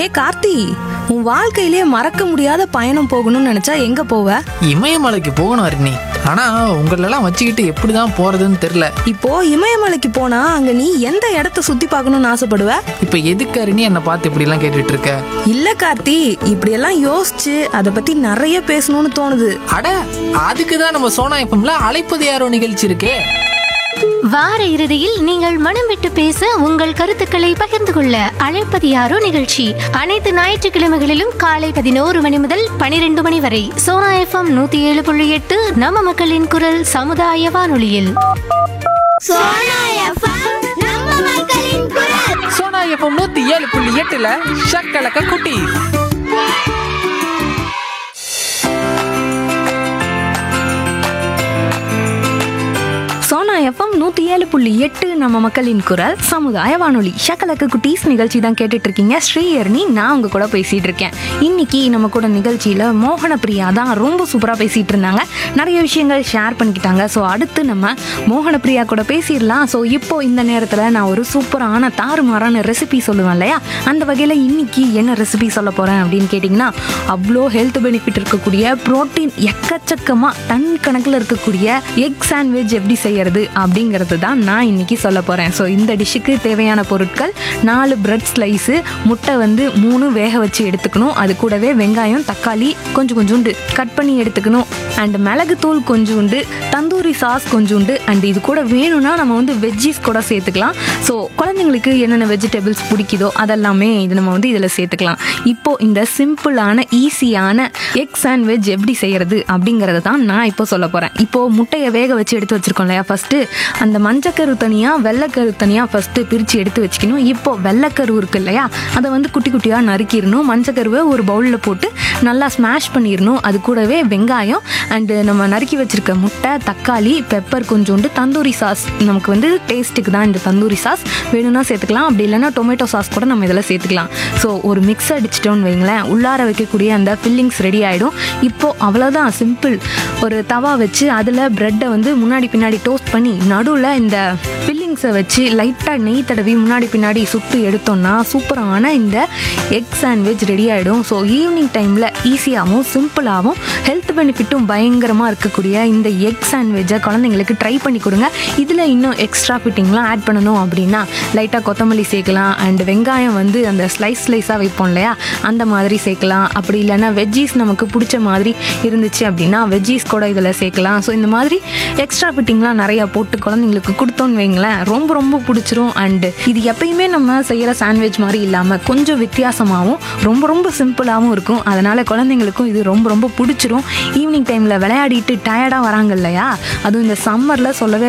ஹே கார்த்தி உன் வாழ்க்கையிலே மறக்க முடியாத பயணம் போகணும்னு நினைச்சா எங்க போவ இமயமலைக்கு போகணும் அருணி ஆனா உங்களெல்லாம் வச்சுக்கிட்டு எப்படிதான் போறதுன்னு தெரியல இப்போ இமயமலைக்கு போனா அங்க நீ எந்த இடத்த சுத்தி பார்க்கணும்னு ஆசைப்படுவ இப்ப எதுக்கு அருணி என்னை பார்த்து இப்படி எல்லாம் கேட்டுட்டு இருக்க இல்ல கார்த்தி இப்படியெல்லாம் யோசிச்சு அதை பத்தி நிறைய பேசணும்னு தோணுது அட அதுக்கு தான் நம்ம சோனா எப்பம்ல அழைப்பது யாரோ நிகழ்ச்சி இருக்கே வார இறுதியில் நீங்கள் மனம் விட்டு பேச உங்கள் கருத்துக்களை பகிர்ந்து கொள்ள அழைப்பது யாரோ நிகழ்ச்சி அனைத்து ஞாயிற்றுக்கிழமைகளிலும் காலை பதினோரு மணி முதல் பனிரெண்டு மணி வரை சோனா எஃப்எம் நூத்தி ஏழு புள்ளி எட்டு நம்ம மக்களின் குரல் சமுதாய வானொலியில் சோனா எப்பம் நூத்தி ஏழு புள்ளி எட்டுல ஷக்கலக்க குட்டி சோனா எஃப்எம் நூத்தி ஏழு புள்ளி எட்டு நம்ம மக்களின் குரல் சமுதாய வானொலி ஷக்கலக்கு குட்டீஸ் நிகழ்ச்சி தான் கேட்டுட்டு இருக்கீங்க ஸ்ரீயர்னி நான் உங்க கூட பேசிட்டு இருக்கேன் இன்னைக்கு நம்ம கூட நிகழ்ச்சியில மோகன பிரியா தான் ரொம்ப சூப்பரா பேசிட்டு இருந்தாங்க நிறைய விஷயங்கள் ஷேர் பண்ணிக்கிட்டாங்க ஸோ அடுத்து நம்ம மோகன பிரியா கூட பேசிடலாம் ஸோ இப்போ இந்த நேரத்துல நான் ஒரு சூப்பரான தாறுமாறான ரெசிபி சொல்லுவேன் இல்லையா அந்த வகையில இன்னைக்கு என்ன ரெசிபி சொல்ல போறேன் அப்படின்னு கேட்டிங்கன்னா அவ்வளோ ஹெல்த் பெனிஃபிட் இருக்கக்கூடிய புரோட்டீன் எக்கச்சக்கமா டன் கணக்கில் இருக்கக்கூடிய எக் சாண்ட்விச் எப்படி செய்யறது அப்படிங்கிறது தான் நான் இன்னைக்கு சொல்ல போறேன் ஸோ இந்த டிஷ்ஷுக்கு தேவையான பொருட்கள் நாலு பிரெட் ஸ்லைஸு முட்டை வந்து மூணு வேக வச்சு எடுத்துக்கணும் அது கூடவே வெங்காயம் தக்காளி கொஞ்சம் கொஞ்சோண்டு கட் பண்ணி எடுத்துக்கணும் அண்ட் மிளகுத்தூள் கொஞ்சோண்டு தந்தூரி சாஸ் கொஞ்சோண்டு அண்ட் இது கூட வேணும்னா நம்ம வந்து வெஜ்ஜீஸ் கூட சேர்த்துக்கலாம் ஸோ குழந்தைங்களுக்கு என்னென்ன வெஜிடபிள்ஸ் பிடிக்குதோ அதெல்லாமே இது நம்ம வந்து இதில் சேர்த்துக்கலாம் இப்போ இந்த சிம்பிளான ஈஸியான எக் சாண்ட்விச் எப்படி செய்யறது அப்படிங்கறத தான் நான் இப்போ சொல்ல போறேன் இப்போ முட்டையை வேக வச்சு எடுத்து வச்சிருக்கோம் இல்லையா ஃபர்ஸ்ட் அந்த மஞ்சக்கரு தனியா வெள்ளைக்கரு தனியா ஃபர்ஸ்ட் பிரிச்சு எடுத்து வச்சுக்கணும் இப்போ வெள்ளைக்கரு இருக்கு இல்லையா அதை வந்து குட்டி குட்டியா நறுக்கிடணும் மஞ்சக்கருவை ஒரு பவுல்ல போட்டு நல்லா ஸ்மாஷ் பண்ணிடணும் அது கூடவே வெங்காயம் அண்டு நம்ம நறுக்கி வச்சிருக்க முட்டை தக்காளி பெப்பர் கொஞ்சோண்டு தந்தூரி சாஸ் நமக்கு வந்து டேஸ்ட்டுக்கு தான் இந்த தந்தூரி சாஸ் வேணும்னா சேர்த்துக்கலாம் அப்படி இல்லைன்னா டொமேட்டோ சாஸ் கூட நம்ம இதில் சேர்த்துக்கலாம் ஸோ ஒரு மிக்ஸ் அடிச்சிட்டோம்னு வைங்களேன் உள்ளார வைக்கக்கூடிய அந்த ஃபில்லிங்ஸ் ரெடி ஆகிடும் இப்போ அவ்வளோதான் சிம்பிள் ஒரு தவா வச்சு அதில் ப்ரெட்டை வந்து முன்னாடி பின்னாடி டோஸ்ட் பண்ணி நடுவில் இந்த ஃபில்லிங்ஸை வச்சு லைட்டாக நெய் தடவி முன்னாடி பின்னாடி சுட்டு எடுத்தோம்னா சூப்பரான இந்த எக் சாண்ட்விச் ரெடி ஆகிடும் ஸோ ஈவினிங் டைமில் ஈஸியாகவும் சிம்பிளாகவும் ஹெல்த் பெனிஃபிட்டும் பயங்கரமாக இருக்கக்கூடிய இந்த எக் சாண்ட்விட்சை குழந்தைங்களுக்கு ட்ரை பண்ணி கொடுங்க இதில் இன்னும் எக்ஸ்ட்ரா ஃபிட்டிங்லாம் ஆட் பண்ணணும் அப்படின்னா லைட்டாக கொத்தமல்லி சேர்க்கலாம் அண்ட் வெங்காயம் வந்து அந்த ஸ்லைஸ் ஸ்லைஸாக வைப்போம் இல்லையா அந்த மாதிரி சேர்க்கலாம் அப்படி இல்லைன்னா வெஜ்ஜீஸ் நமக்கு பிடிச்ச மாதிரி இருந்துச்சு அப்படின்னா வெஜ்ஜீஸ் கூட இதில் சேர்க்கலாம் ஸோ இந்த மாதிரி எக்ஸ்ட்ரா ஃபிட்டிங்லாம் நிறையா போட்டு குழந்தைங்களுக்கு கொடுத்தோன்னு வைங்களேன் ரொம்ப ரொம்ப பிடிச்சிரும் அண்டு இது எப்பயுமே நம்ம செய்கிற சாண்ட்விச் மாதிரி இல்லாமல் கொஞ்சம் வித்தியாசமாகவும் ரொம்ப ரொம்ப சிம்பிளாகவும் இருக்கும் அதனால் குழந்தைங்களுக்கும் இது ரொம்ப ரொம்ப பிடிச்சிரும் ஈவினிங் டைமில் விளையாடிட்டு டயர்டாக வராங்க இல்லையா அதுவும் இந்த சம்மரில் சொல்லவே